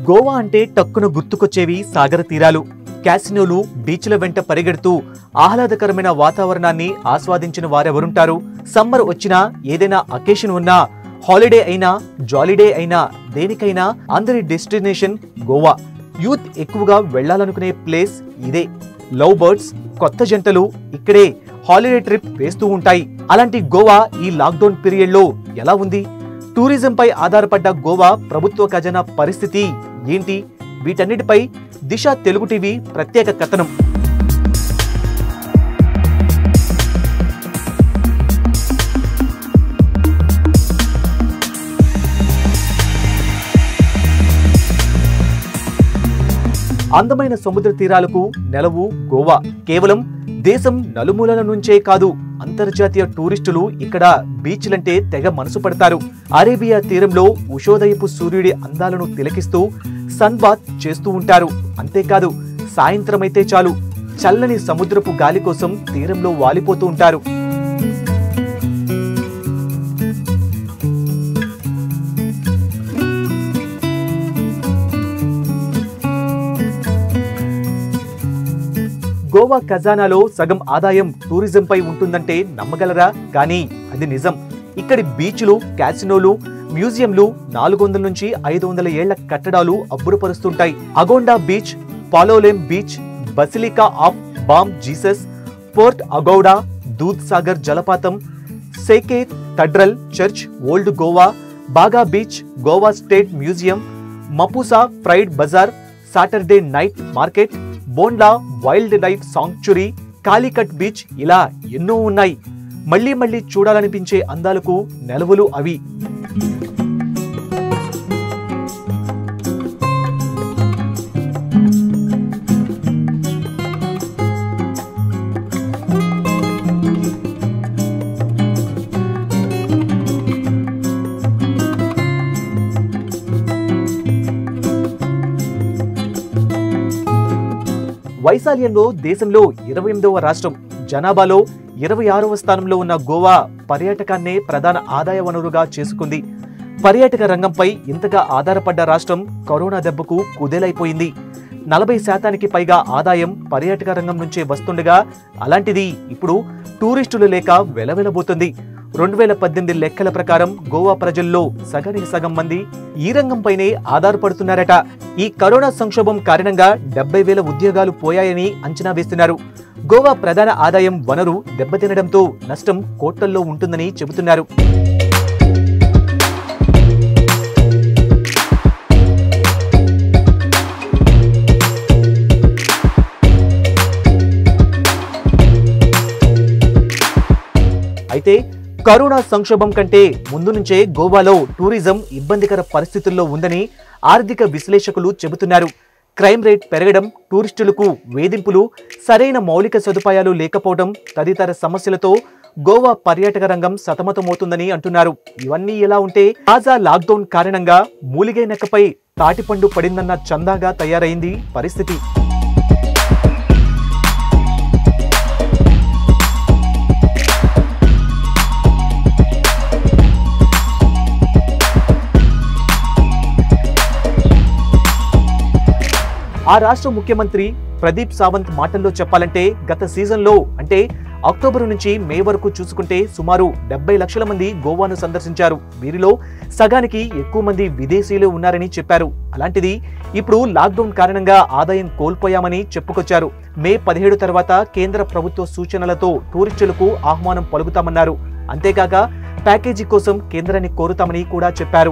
గోవా అంటే టక్కున గుర్తుకొచ్చేవి సాగర తీరాలు క్యాసినోలు బీచ్ల వెంట పరిగెడుతూ ఆహ్లాదకరమైన వాతావరణాన్ని ఆస్వాదించిన వారెవరుంటారు సమ్మర్ వచ్చినా ఏదైనా అకేషన్ ఉన్నా హాలిడే అయినా జాలిడే అయినా దేనికైనా అందరి డెస్టినేషన్ గోవా యూత్ ఎక్కువగా వెళ్ళాలనుకునే ప్లేస్ ఇదే లవ్ బర్డ్స్ కొత్త జంటలు ఇక్కడే హాలిడే ట్రిప్ వేస్తూ ఉంటాయి అలాంటి గోవా ఈ లాక్డౌన్ పీరియడ్ లో ఎలా ఉంది టూరిజంపై ఆధారపడ్డ గోవా ప్రభుత్వ ఖజానా పరిస్థితి ఏంటి వీటన్నిటిపై దిశ తెలుగు టీవీ ప్రత్యేక కథనం అందమైన సముద్ర తీరాలకు నెలవు గోవా కేవలం దేశం నలుమూలల నుంచే కాదు అంతర్జాతీయ టూరిస్టులు ఇక్కడ బీచ్లంటే తెగ మనసు పడతారు అరేబియా తీరంలో ఉషోదయపు సూర్యుడి అందాలను తిలకిస్తూ సన్ బాత్ చేస్తూ ఉంటారు అంతేకాదు సాయంత్రం అయితే చాలు చల్లని సముద్రపు గాలి కోసం తీరంలో వాలిపోతూ ఉంటారు గోవా ఖజానాలో సగం ఆదాయం టూరిజంపై ఉంటుందంటే నమ్మగలరా కానీ అది నిజం ఇక్కడి బీచ్లు క్యాసినోలు మ్యూజియంలు నాలుగు వందల నుంచి ఐదు వందల ఏళ్ల కట్టడాలు అబ్బురపరుస్తుంటాయి Agonda beach Palolem beach basilica of Bom Jesus fort Aguada Dudhsagar జలపాతం Se cathedral church old Goa Baga beach Goa state museum Mapusa Friday bazaar Saturday night market Bondla wildlife sanctuary Calicut beach ఇలా ఎన్నో ఉన్నాయి మళ్ళీ మళ్ళీ చూడాలనిపించే అందాలకు నెలవులు అవి వైశాల్యంలో దేశంలో ఇరవై ఎనిమిదవ రాష్ట్రం జనాభాలో ఇరవై ఆరవ స్థానంలో ఉన్న గోవా పర్యాటకాన్నే ప్రధాన ఆదాయ వనరుగా చేసుకుంది పర్యాటక రంగంపై ఇంతగా ఆధారపడ్డ రాష్ట్రం కరోనా దెబ్బకు కుదేలైపోయింది నలభై శాతానికి పైగా ఆదాయం పర్యాటక రంగం నుంచే వస్తుండగా అలాంటిది ఇప్పుడు టూరిస్టులు లేక వెలవెలబోతుంది రెండు వేల పద్దెనిమిది లెక్కల ప్రకారం గోవా ప్రజల్లో సగానికి సగం మంది ఈ రంగంపైనే ఆధారపడుతున్నారట ఈ కరోనా సంక్షోభం కారణంగా డెబ్బై వేల ఉద్యోగాలు పోయాయని అంచనా వేస్తున్నారు గోవా ప్రధాన ఆదాయం వనరు దెబ్బతినడంతో నష్టం కోట్లల్లో ఉంటుందని చెబుతున్నారు అయితే కరోనా సంక్షోభం కంటే ముందు నుంచే గోవాలో టూరిజం ఇబ్బందికర పరిస్థితుల్లో ఉందని ఆర్థిక విశ్లేషకులు చెబుతున్నారు క్రైమ్ రేట్ పెరగడం టూరిస్టులకు వేధింపులు సరైన మౌలిక సదుపాయాలు లేకపోవడం తదితర సమస్యలతో గోవా పర్యాటక రంగం సతమతమవుతుందని అంటున్నారు ఇవన్నీ ఎలా ఉంటే తాజా లాక్డౌన్ కారణంగా మూలిగే నెక్కపై తాటిపండు పడిందన్న చందాగా తయారైంది పరిస్థితి ఆ రాష్ట్ర ముఖ్యమంత్రి ప్రదీప్ సావంత్ మాటల్లో చెప్పాలంటే గత సీజన్లో అంటే అక్టోబర్ నుంచి మే వరకు చూసుకుంటే సుమారు డెబ్బై లక్షల మంది గోవాను సందర్శించారు వీరిలో సగానికి ఎక్కువ మంది విదేశీయులు ఉన్నారని చెప్పారు అలాంటిది ఇప్పుడు లాక్డౌన్ కారణంగా ఆదాయం కోల్పోయామని చెప్పుకొచ్చారు మే పదిహేడు తర్వాత కేంద్ర ప్రభుత్వ సూచనలతో టూరిస్టులకు ఆహ్వానం పలుకుతామన్నారు అంతేకాక ప్యాకేజీ కోసం కేంద్రాన్ని కోరుతామని కూడా చెప్పారు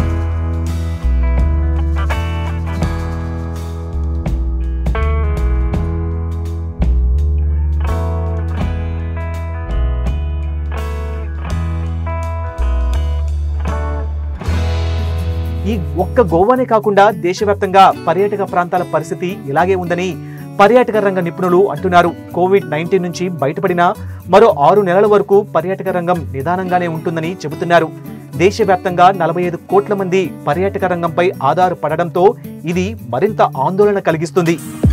ఈ ఒక్క గోవానే కాకుండా దేశవ్యాప్తంగా పర్యాటక ప్రాంతాల పరిస్థితి ఇలాగే ఉందని పర్యాటక రంగ నిపుణులు అంటున్నారు కోవిడ్ నైన్టీన్ నుంచి బయటపడిన మరో ఆరు నెలల వరకు పర్యాటక రంగం నిదానంగానే ఉంటుందని చెబుతున్నారు దేశవ్యాప్తంగా నలభై ఐదు కోట్ల మంది పర్యాటక రంగంపై ఆధారపడడంతో ఇది మరింత ఆందోళన కలిగిస్తుంది